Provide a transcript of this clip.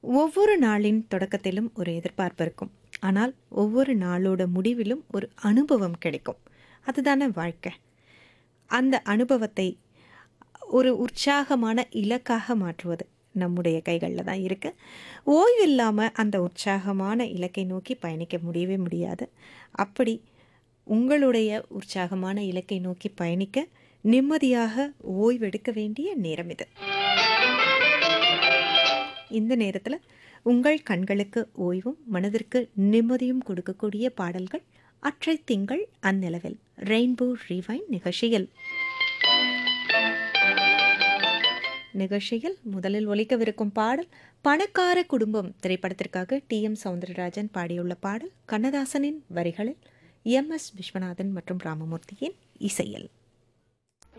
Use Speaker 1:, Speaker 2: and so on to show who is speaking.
Speaker 1: ஒவ்வொரு நாளின் தொடக்கத்திலும் ஒரு எதிர்பார்ப்பு இருக்கும் ஆனால் ஒவ்வொரு நாளோட முடிவிலும் ஒரு அனுபவம் கிடைக்கும் அதுதானே வாழ்க்கை அந்த அனுபவத்தை ஒரு உற்சாகமான இலக்காக மாற்றுவது நம்முடைய கைகளில் தான் இருக்குது ஓய்வு இல்லாமல் அந்த உற்சாகமான இலக்கை நோக்கி பயணிக்க முடியவே முடியாது அப்படி உங்களுடைய உற்சாகமான இலக்கை நோக்கி பயணிக்க நிம்மதியாக ஓய்வெடுக்க வேண்டிய நேரம் இது இந்த நேரத்தில் உங்கள் கண்களுக்கு ஓய்வும் மனதிற்கு நிம்மதியும் கொடுக்கக்கூடிய பாடல்கள் அற்றை திங்கள் அந்நிலவில் ரெயின்போ ரிவைன் நிகழ்ச்சியில் நிகழ்ச்சியில் முதலில் ஒலிக்கவிருக்கும் பாடல் பணக்கார குடும்பம் திரைப்படத்திற்காக டி எம் சவுந்தரராஜன் பாடியுள்ள பாடல் கண்ணதாசனின் வரிகளில் எம் எஸ் விஸ்வநாதன் மற்றும் ராமமூர்த்தியின் இசையில்